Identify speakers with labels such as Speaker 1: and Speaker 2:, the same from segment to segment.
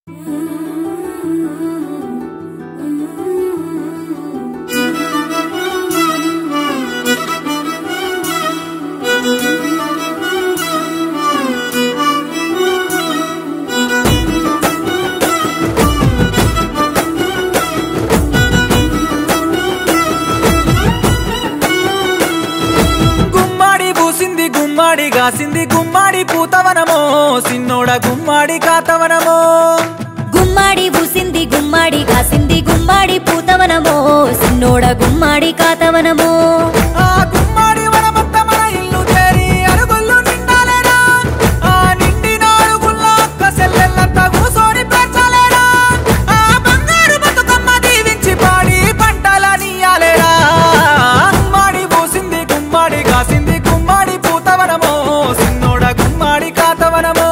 Speaker 1: గుమ్మాడి గాసింది గుమ్మాడి పూతవనమో సిన్నోడ గుమ్మాడి కాతవనమో
Speaker 2: గుమ్మాడి ఊసింది గుమ్మాడి కాసింది గుమ్మాడి పూతవనమో సిన్నోడ గుమ్మాడి కాతవనమో
Speaker 1: ఆ గుమ్మాడి వనమంత మన ఇల్లు చేరి అరుగుళ్ళు నిండాలేరా ఆ నిండిన అరుగుల్లో అక్క సెల్లెళ్ళంతా కూసోని పెంచాలేరా ఆ బంగారు బతుకమ్మ దీవించి పాడి పంటలనియాలేరా గుమ్మాడి పూసింది గుమ్మాడి కాసింది గుమ్మాడి పూతవనమో సిన్నోడ గుమ్మాడి కాతవనమో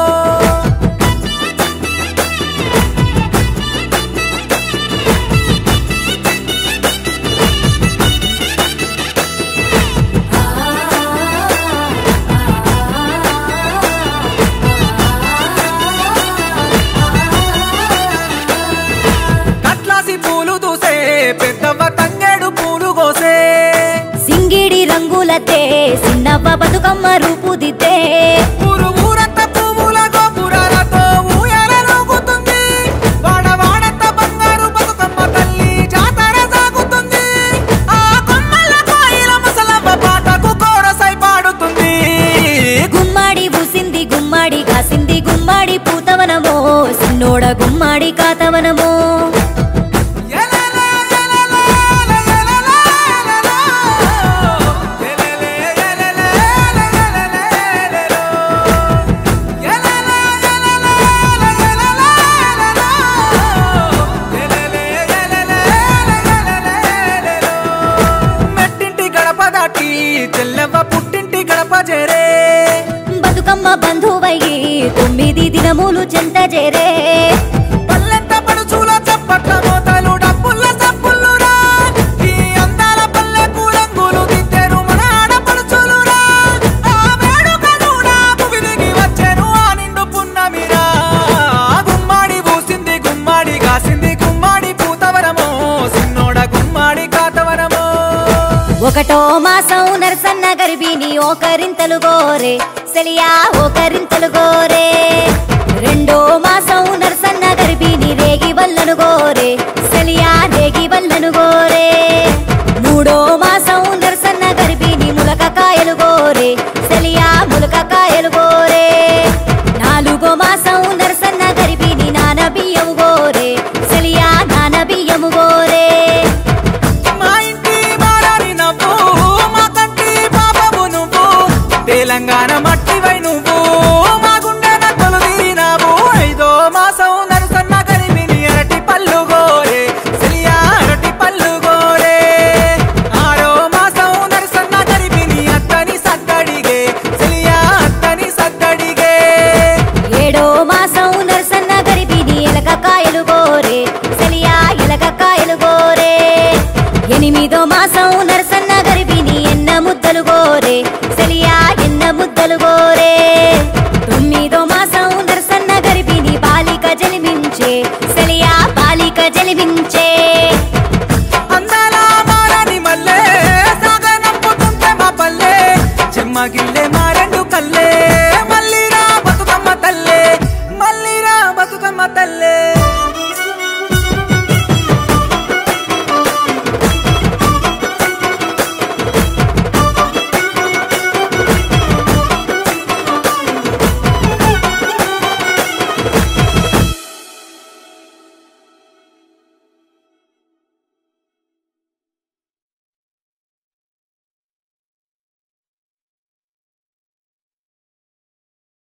Speaker 1: కట్లాసి పూలు దూసే పెద్దవ్వ తంగేడు పూలు కోసే
Speaker 2: సింగిడి రంగులతే సిన్నవ్వ బతుకమ్మ రూపుదిద్దే
Speaker 1: ఊరు ఊరంతా పువ్వుల గోపురాలతో ఊయలలోగుతుంది వాడ వాడంతా బంగారు బతుకమ్మ తల్లి జాతర సాగుతుంది ఆ కొమ్మల కోయిల ముసలమ్మ పాటకు కోరసై పాడుతుంది
Speaker 2: గుమ్మాడి ఊసింది గుమ్మాడి కాసింది గుమ్మాడి పూతవనమో సిన్నోడ గుమ్మాడి కాతవనమో
Speaker 1: ఎలెలే, ఎలెలే, ఎలెలే, ఎలెలే. ఎలెలే, ఎలెలే, ఎలెలే, ఎలెలే. ఎలెలే, ఎలెలే, ఎలెలే, ఎలెలే. ఎలెలే, ఎలెలే, ఎలెలే. మెట్టింటి గడప దాటి చెల్లెవ్వ పుట్టింటి గడప చేరే
Speaker 2: బతుకమ్మ బంధువయ్యి తొమ్మిది దినములు చెంత చేరే
Speaker 1: పల్లెంత పడుచుల చప్పట్ల మోతలు డబ్బుల్ల సప్పుల్లురా ఈ అందాల పల్లెకు రంగులు దిద్దెను మన ఆడపడుచులురా ఆ వేడుక కూడా ముగిదిగి వచ్చెను ఆ నిండు పున్నమిరా గుమ్మాడి పూసింది గుమ్మాడి కాసింది గుమ్మాడి పూతవరమో సిన్నోడ గుమ్మాడి కాతవరమో
Speaker 2: ఒకటో మాసం నరసన్న గర్భిణి ఓకరింతలు గోరే సెలియా ఓకరింతలు గోరే రెండో మాసం నరసన్న గర్భిణి రేగి వల్లను గోరే సెలియా రేగి వల్లను గోరే మూడో మాసం నరసన్న గర్భిణి ములక కాయలు గోరే సెలియా ములక కాయలు గోరే నాలుగో మాసం నరసన్న గర్భిణి నాన బియ్యము గోరే సెలియా నాన బియ్యము గోరే
Speaker 1: మా ఇంటి మారాని నవ్వు మా కంటి పాపము నువ్వు తెలంగాణ మట్టివై నువ్వు మా గుండె నక్కలు తీరినావు ఐదో మాసం నరుసన్న గరిమిని అరటి పళ్ళు గోరే సిలియా అరటి పళ్ళు గోరే ఆరో మాసం నరుసన్న గరిమిని అత్తని సద్దడిగే సిలియా అత్తని సద్దడిగే
Speaker 2: ఏడో మాసం నరసన్న గరిబిని ఎలక కాయలు గోరే సెలియా ఎలక కాయలు గోరే ఎనిమిదో మాసం నరసన్న గరిబిని ఎన్న ముద్దలు గోరే సెలియా ఎన్న ముద్దలు గోరే తొమ్మిదో మాసం నరసన్న గరిబిని బాలిక జలిమించే సెలియా బాలిక జలిమించే
Speaker 1: అందాల మారని మల్లె సాగనంపుతుంటే మా పల్లె చెమ్మగిల్లే మారెండు కల్లే మళ్ళీ